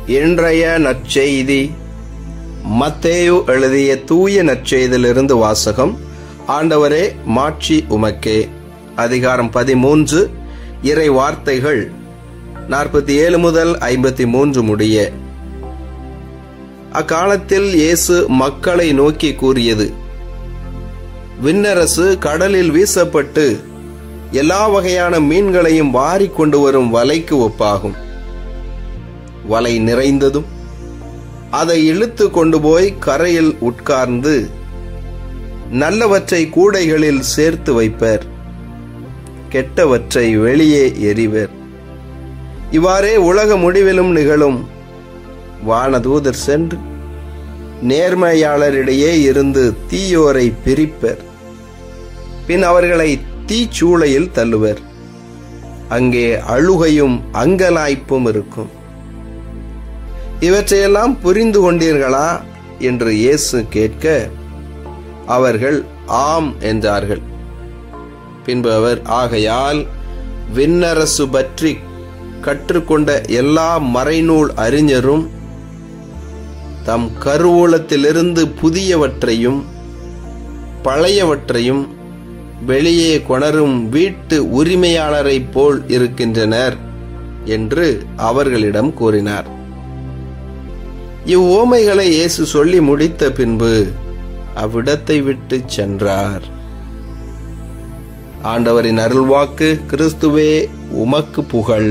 இன்றைய நற்செய்தி மத்தேயு எழுதிய தூய நற்செய்தியிலிருந்து வாசகம் ஆண்டவரே மாட்சி உமக்கே அதிகாரம் பதிமூன்று இறை வார்த்தைகள் நாற்பத்தி ஏழு முதல் ஐம்பத்தி மூன்று முடிய அக்காலத்தில் இயேசு மக்களை நோக்கி கூறியது விண்ணரசு கடலில் வீசப்பட்டு எல்லா வகையான மீன்களையும் வாரி கொண்டு வரும் வலைக்கு ஒப்பாகும் வலை நிறைந்ததும் அதை இழுத்து கொண்டு போய் கரையில் உட்கார்ந்து நல்லவற்றை கூடைகளில் சேர்த்து வைப்பர் கெட்டவற்றை வெளியே எறிவர் இவ்வாறே உலக முடிவிலும் நிகழும் வானதூதர் சென்று நேர்மையாளரிடையே இருந்து தீயோரை பிரிப்பர் பின் அவர்களை தீச்சூளையில் தள்ளுவர் அங்கே அழுகையும் அங்கலாய்ப்பும் இருக்கும் இவற்றையெல்லாம் புரிந்து கொண்டீர்களா என்று இயேசு கேட்க அவர்கள் ஆம் என்றார்கள் பின்பு அவர் ஆகையால் விண்ணரசு பற்றி கற்றுக்கொண்ட எல்லா மறைநூல் அறிஞரும் தம் கருவூலத்திலிருந்து புதியவற்றையும் பழையவற்றையும் வெளியே கொணரும் வீட்டு உரிமையாளரைப் போல் இருக்கின்றனர் என்று அவர்களிடம் கூறினார் இவ்வோமைகளை இயேசு சொல்லி முடித்த பின்பு அவ்விடத்தை விட்டு சென்றார் ஆண்டவரின் அருள்வாக்கு கிறிஸ்துவே உமக்கு புகழ்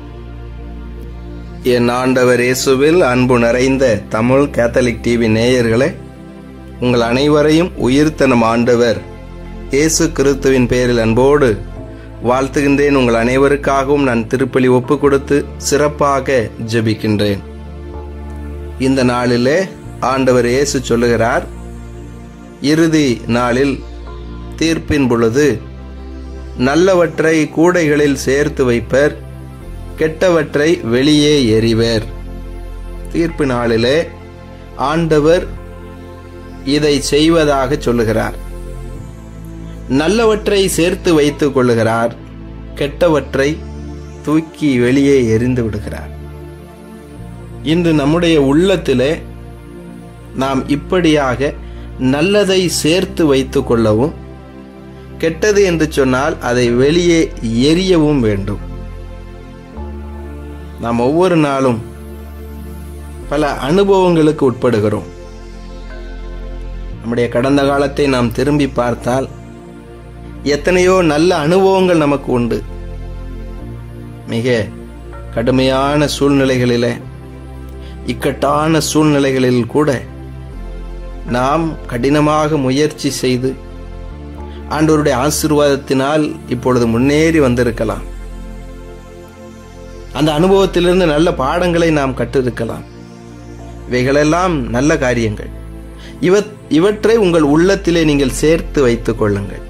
என் ஆண்டவர் இயேசுவில் அன்பு நிறைந்த தமிழ் கேத்தலிக் டிவி நேயர்களே உங்கள் அனைவரையும் உயிர்த்தனம் ஆண்டவர் இயேசு கிறிஸ்துவின் பெயரில் அன்போடு வாழ்த்துகின்றேன் உங்கள் அனைவருக்காகவும் நான் திருப்பலி ஒப்பு கொடுத்து சிறப்பாக ஜெபிக்கின்றேன் இந்த நாளிலே ஆண்டவர் இயேசு சொல்லுகிறார் இறுதி நாளில் தீர்ப்பின் பொழுது நல்லவற்றை கூடைகளில் சேர்த்து வைப்பர் கெட்டவற்றை வெளியே எறிவர் தீர்ப்பு நாளிலே ஆண்டவர் இதை செய்வதாக சொல்லுகிறார் நல்லவற்றை சேர்த்து வைத்துக் கொள்ளுகிறார் கெட்டவற்றை தூக்கி வெளியே எரிந்து விடுகிறார் இன்று நம்முடைய உள்ளத்திலே நாம் இப்படியாக நல்லதை சேர்த்து வைத்துக் கொள்ளவும் கெட்டது என்று சொன்னால் அதை வெளியே எரியவும் வேண்டும் நாம் ஒவ்வொரு நாளும் பல அனுபவங்களுக்கு உட்படுகிறோம் நம்முடைய கடந்த காலத்தை நாம் திரும்பி பார்த்தால் எத்தனையோ நல்ல அனுபவங்கள் நமக்கு உண்டு மிக கடுமையான சூழ்நிலைகளிலே இக்கட்டான சூழ்நிலைகளில் கூட நாம் கடினமாக முயற்சி செய்து ஆண்டவருடைய ஆசீர்வாதத்தினால் இப்பொழுது முன்னேறி வந்திருக்கலாம் அந்த அனுபவத்திலிருந்து நல்ல பாடங்களை நாம் கற்றிருக்கலாம் இவைகளெல்லாம் நல்ல காரியங்கள் இவ இவற்றை உங்கள் உள்ளத்திலே நீங்கள் சேர்த்து வைத்துக் கொள்ளுங்கள்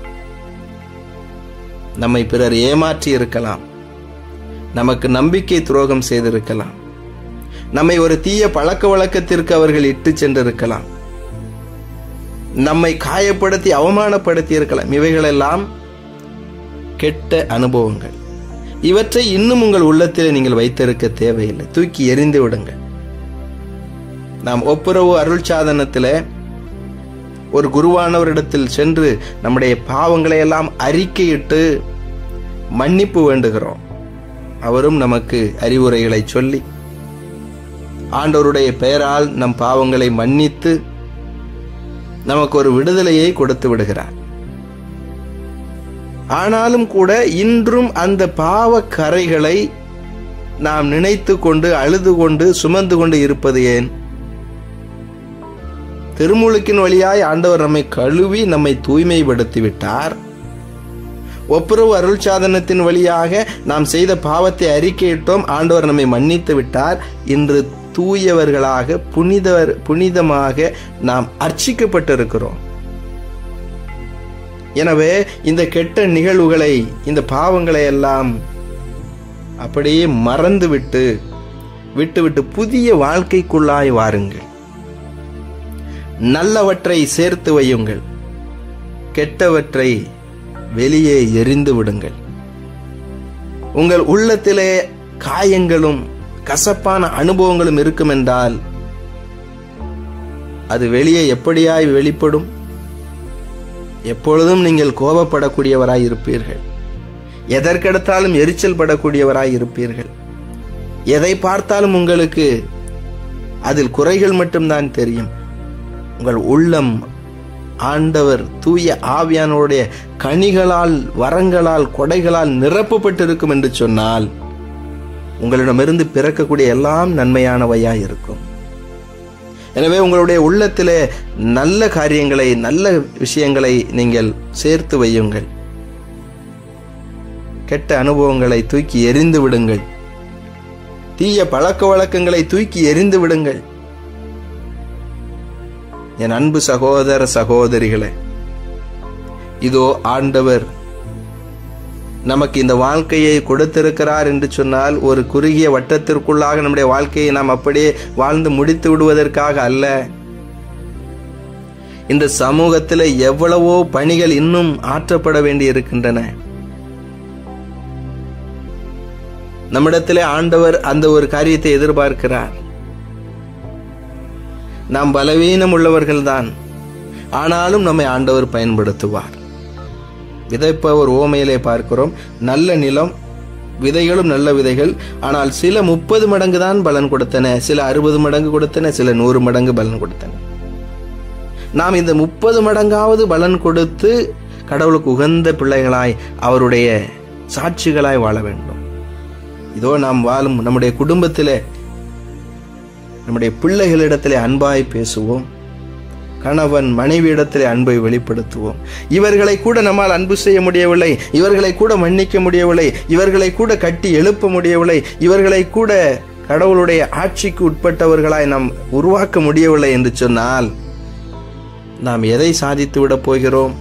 நம்மை பிறர் ஏமாற்றி இருக்கலாம் நமக்கு நம்பிக்கை துரோகம் செய்திருக்கலாம் நம்மை ஒரு தீய பழக்க வழக்கத்திற்கு அவர்கள் இட்டு சென்றிருக்கலாம் நம்மை காயப்படுத்தி அவமானப்படுத்தி இருக்கலாம் இவைகளெல்லாம் கெட்ட அனுபவங்கள் இவற்றை இன்னும் உங்கள் உள்ளத்தில் நீங்கள் வைத்திருக்க தேவையில்லை தூக்கி எரிந்து விடுங்கள் நாம் ஒப்புரவு அருள் சாதனத்தில் ஒரு குருவானவரிடத்தில் சென்று நம்முடைய பாவங்களை எல்லாம் அறிக்கையிட்டு மன்னிப்பு வேண்டுகிறோம் அவரும் நமக்கு அறிவுரைகளை சொல்லி ஆண்டவருடைய பெயரால் நம் பாவங்களை மன்னித்து நமக்கு ஒரு விடுதலையை கொடுத்து விடுகிறார் ஆனாலும் கூட இன்றும் அந்த பாவ கரைகளை நாம் நினைத்து கொண்டு அழுது கொண்டு சுமந்து கொண்டு இருப்பது ஏன் திருமுழுக்கின் வழியாய் ஆண்டவர் நம்மை கழுவி நம்மை தூய்மைப்படுத்தி விட்டார் ஒப்புரவு அருள் சாதனத்தின் வழியாக நாம் செய்த பாவத்தை அறிக்கையிட்டோம் ஆண்டவர் நம்மை மன்னித்து விட்டார் இன்று தூயவர்களாக புனிதவர் புனிதமாக நாம் அர்ச்சிக்கப்பட்டிருக்கிறோம் எனவே இந்த கெட்ட நிகழ்வுகளை இந்த பாவங்களை எல்லாம் அப்படியே மறந்துவிட்டு விட்டுவிட்டு புதிய வாழ்க்கைக்குள்ளாய் வாருங்கள் நல்லவற்றை சேர்த்து வையுங்கள் கெட்டவற்றை வெளியே எரிந்து விடுங்கள் உங்கள் உள்ளத்திலே காயங்களும் கசப்பான அனுபவங்களும் இருக்கும் என்றால் அது வெளியே எப்படியாய் வெளிப்படும் எப்பொழுதும் நீங்கள் கோபப்படக்கூடியவராய் இருப்பீர்கள் எதற்கெடுத்தாலும் எரிச்சல் படக்கூடியவராய் இருப்பீர்கள் எதை பார்த்தாலும் உங்களுக்கு அதில் குறைகள் மட்டும்தான் தெரியும் உங்கள் உள்ளம் ஆண்டவர் தூய ஆவியானுடைய கனிகளால் வரங்களால் கொடைகளால் நிரப்பப்பட்டிருக்கும் என்று சொன்னால் உங்களிடமிருந்து பிறக்கக்கூடிய எல்லாம் நன்மையானவையாய் இருக்கும் எனவே உங்களுடைய உள்ளத்திலே நல்ல காரியங்களை நல்ல விஷயங்களை நீங்கள் சேர்த்து வையுங்கள் கெட்ட அனுபவங்களை தூக்கி எரிந்து விடுங்கள் தீய பழக்க வழக்கங்களை தூக்கி எரிந்து விடுங்கள் என் அன்பு சகோதர சகோதரிகளே இதோ ஆண்டவர் நமக்கு இந்த வாழ்க்கையை கொடுத்திருக்கிறார் என்று சொன்னால் ஒரு குறுகிய வட்டத்திற்குள்ளாக நம்முடைய வாழ்க்கையை நாம் அப்படியே வாழ்ந்து முடித்து விடுவதற்காக அல்ல இந்த சமூகத்தில் எவ்வளவோ பணிகள் இன்னும் ஆற்றப்பட வேண்டி இருக்கின்றன நம்மிடத்திலே ஆண்டவர் அந்த ஒரு காரியத்தை எதிர்பார்க்கிறார் நாம் பலவீனம் உள்ளவர்கள்தான் ஆனாலும் நம்மை ஆண்டவர் பயன்படுத்துவார் விதைப்பவர் ஓமையிலே பார்க்கிறோம் நல்ல நிலம் விதைகளும் நல்ல விதைகள் ஆனால் சில முப்பது மடங்கு தான் பலன் கொடுத்தன சில அறுபது மடங்கு கொடுத்தன சில நூறு மடங்கு பலன் கொடுத்தன நாம் இந்த முப்பது மடங்காவது பலன் கொடுத்து கடவுளுக்கு உகந்த பிள்ளைகளாய் அவருடைய சாட்சிகளாய் வாழ வேண்டும் இதோ நாம் வாழும் நம்முடைய குடும்பத்திலே நம்முடைய பிள்ளைகளிடத்திலே அன்பாய் பேசுவோம் கணவன் மனைவியிடத்திலே அன்பை வெளிப்படுத்துவோம் இவர்களை கூட நம்மால் அன்பு செய்ய முடியவில்லை இவர்களை கூட மன்னிக்க முடியவில்லை இவர்களை கூட கட்டி எழுப்ப முடியவில்லை இவர்களை கூட கடவுளுடைய ஆட்சிக்கு உட்பட்டவர்களாய் நாம் உருவாக்க முடியவில்லை என்று சொன்னால் நாம் எதை சாதித்து விடப் போகிறோம்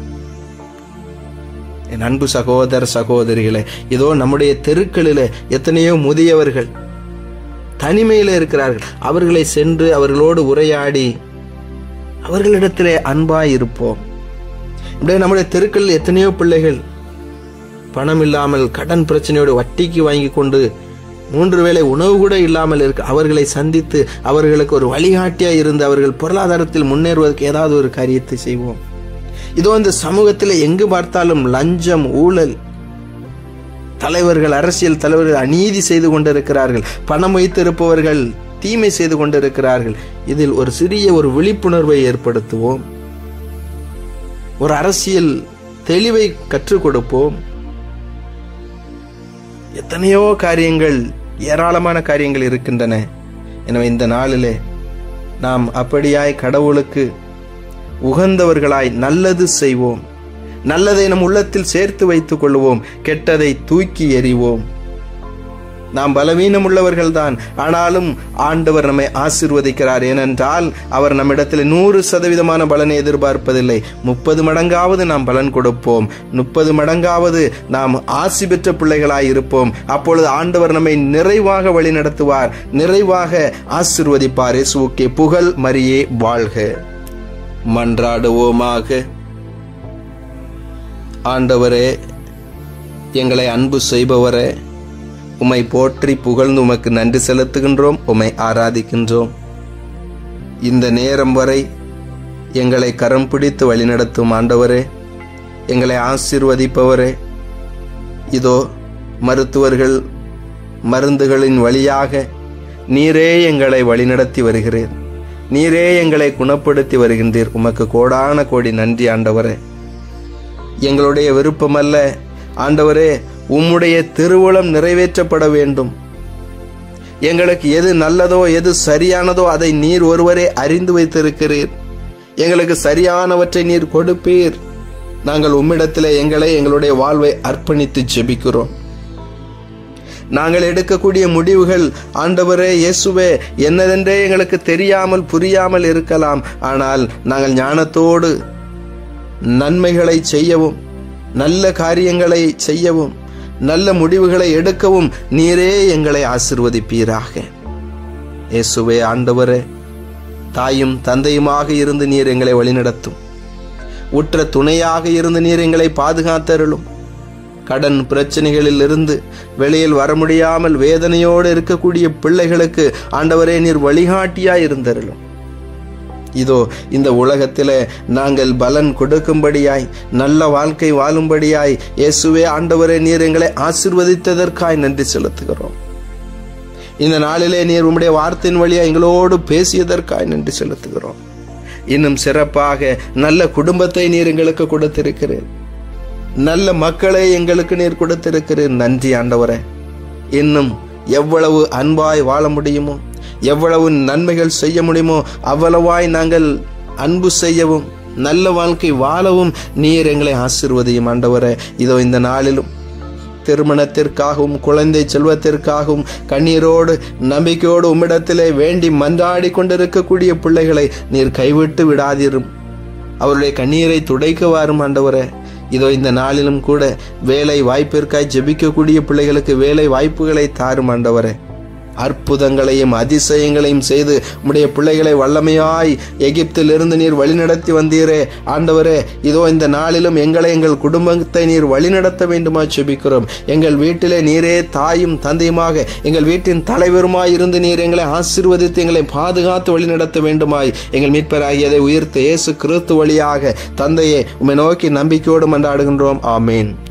என் அன்பு சகோதர சகோதரிகளே இதோ நம்முடைய தெருக்களில் எத்தனையோ முதியவர்கள் தனிமையில் இருக்கிறார்கள் அவர்களை சென்று அவர்களோடு உரையாடி அவர்களிடத்திலே அன்பாய் இருப்போம் இப்படியே நம்முடைய தெருக்களில் எத்தனையோ பிள்ளைகள் பணம் இல்லாமல் கடன் பிரச்சனையோடு வட்டிக்கு வாங்கி கொண்டு மூன்று வேளை உணவு கூட இல்லாமல் இருக்க அவர்களை சந்தித்து அவர்களுக்கு ஒரு வழிகாட்டியா இருந்து அவர்கள் பொருளாதாரத்தில் முன்னேறுவதற்கு ஏதாவது ஒரு காரியத்தை செய்வோம் இதோ இந்த சமூகத்தில் எங்கு பார்த்தாலும் லஞ்சம் ஊழல் தலைவர்கள் அரசியல் தலைவர்கள் அநீதி செய்து கொண்டிருக்கிறார்கள் பணம் வைத்திருப்பவர்கள் தீமை செய்து கொண்டிருக்கிறார்கள் இதில் ஒரு சிறிய ஒரு விழிப்புணர்வை ஏற்படுத்துவோம் ஒரு அரசியல் தெளிவை கற்றுக் கொடுப்போம் எத்தனையோ காரியங்கள் ஏராளமான காரியங்கள் இருக்கின்றன எனவே இந்த நாளிலே நாம் அப்படியாய் கடவுளுக்கு உகந்தவர்களாய் நல்லது செய்வோம் நல்லதை நம் உள்ளத்தில் சேர்த்து வைத்துக் கொள்வோம் கெட்டதை தூக்கி எறிவோம் நாம் பலவீனம் உள்ளவர்கள்தான் ஆனாலும் ஆண்டவர் நம்மை ஆசிர்வதிக்கிறார் ஏனென்றால் அவர் நம்மிடத்தில் நூறு சதவீதமான பலனை எதிர்பார்ப்பதில்லை முப்பது மடங்காவது நாம் பலன் கொடுப்போம் முப்பது மடங்காவது நாம் ஆசி பெற்ற பிள்ளைகளாய் இருப்போம் அப்பொழுது ஆண்டவர் நம்மை நிறைவாக வழி நடத்துவார் நிறைவாக ஆசிர்வதிப்பார் இயேசுவுக்கே புகழ் மரியே வாழ்க மன்றாடுவோமாக ஆண்டவரே எங்களை அன்பு செய்பவரே உம்மை போற்றி புகழ்ந்து உமக்கு நன்றி செலுத்துகின்றோம் உம்மை ஆராதிக்கின்றோம் இந்த நேரம் வரை எங்களை கரம் பிடித்து வழிநடத்தும் ஆண்டவரே எங்களை ஆசீர்வதிப்பவரே இதோ மருத்துவர்கள் மருந்துகளின் வழியாக நீரே எங்களை வழிநடத்தி வருகிறீர் நீரே எங்களை குணப்படுத்தி வருகின்றீர் உமக்கு கோடான கோடி நன்றி ஆண்டவரே எங்களுடைய விருப்பமல்ல ஆண்டவரே உம்முடைய திருவுளம் நிறைவேற்றப்பட வேண்டும் எங்களுக்கு எது நல்லதோ எது சரியானதோ அதை நீர் ஒருவரே அறிந்து வைத்திருக்கிறீர் எங்களுக்கு சரியானவற்றை நீர் கொடுப்பீர் நாங்கள் உம்மிடத்திலே எங்களை எங்களுடைய வாழ்வை அர்ப்பணித்து ஜெபிக்கிறோம் நாங்கள் எடுக்கக்கூடிய முடிவுகள் ஆண்டவரே இயேசுவே என்னதென்றே எங்களுக்கு தெரியாமல் புரியாமல் இருக்கலாம் ஆனால் நாங்கள் ஞானத்தோடு நன்மைகளை செய்யவும் நல்ல காரியங்களை செய்யவும் நல்ல முடிவுகளை எடுக்கவும் நீரே எங்களை ஆசிர்வதிப்பீராக இயேசுவே ஆண்டவரே தாயும் தந்தையுமாக இருந்து நீர் எங்களை வழிநடத்தும் உற்ற துணையாக இருந்து நீர் எங்களை பாதுகாத்தருளும் கடன் பிரச்சனைகளில் இருந்து வெளியில் வர முடியாமல் வேதனையோடு இருக்கக்கூடிய பிள்ளைகளுக்கு ஆண்டவரே நீர் வழிகாட்டியாய் இருந்தருளும் இதோ இந்த உலகத்திலே நாங்கள் பலன் கொடுக்கும்படியாய் நல்ல வாழ்க்கை வாழும்படியாய் இயேசுவே ஆண்டவரே நீர் எங்களை ஆசிர்வதித்ததற்காய் நன்றி செலுத்துகிறோம் இந்த நாளிலே நீர் உம்முடைய வார்த்தையின் வழியா எங்களோடு பேசியதற்காய் நன்றி செலுத்துகிறோம் இன்னும் சிறப்பாக நல்ல குடும்பத்தை நீர் எங்களுக்கு கொடுத்திருக்கிறேன் நல்ல மக்களை எங்களுக்கு நீர் கொடுத்திருக்கிறேன் நன்றி ஆண்டவரே இன்னும் எவ்வளவு அன்பாய் வாழ முடியுமோ எவ்வளவு நன்மைகள் செய்ய முடியுமோ அவ்வளவாய் நாங்கள் அன்பு செய்யவும் நல்ல வாழ்க்கை வாழவும் நீர் எங்களை ஆசிர்வதியும் ஆண்டவரே இதோ இந்த நாளிலும் திருமணத்திற்காகவும் குழந்தை செல்வத்திற்காகவும் கண்ணீரோடு நம்பிக்கையோடு உம்மிடத்திலே வேண்டி மன்றாடி கொண்டிருக்கக்கூடிய பிள்ளைகளை நீர் கைவிட்டு விடாதிரும் அவருடைய கண்ணீரை துடைக்க வாரும் ஆண்டவரே இதோ இந்த நாளிலும் கூட வேலை வாய்ப்பிற்காய் ஜெபிக்கக்கூடிய பிள்ளைகளுக்கு வேலை வாய்ப்புகளை தாரும் ஆண்டவரே அற்புதங்களையும் அதிசயங்களையும் செய்து உம்முடைய பிள்ளைகளை வல்லமையாய் எகிப்திலிருந்து நீர் வழிநடத்தி வந்தீரே ஆண்டவரே இதோ இந்த நாளிலும் எங்களை எங்கள் குடும்பத்தை நீர் வழிநடத்த வேண்டுமா செபிக்கிறோம் எங்கள் வீட்டிலே நீரே தாயும் தந்தையுமாக எங்கள் வீட்டின் தலைவருமாய் இருந்து நீர் எங்களை ஆசீர்வதித்து எங்களை பாதுகாத்து வழிநடத்த வேண்டுமாய் எங்கள் மீட்பராகியதை உயிர்த்த இயேசு கிறிஸ்து வழியாக தந்தையே உம்மை நோக்கி நம்பிக்கையோடு மன்றாடுகின்றோம் ஆமேன்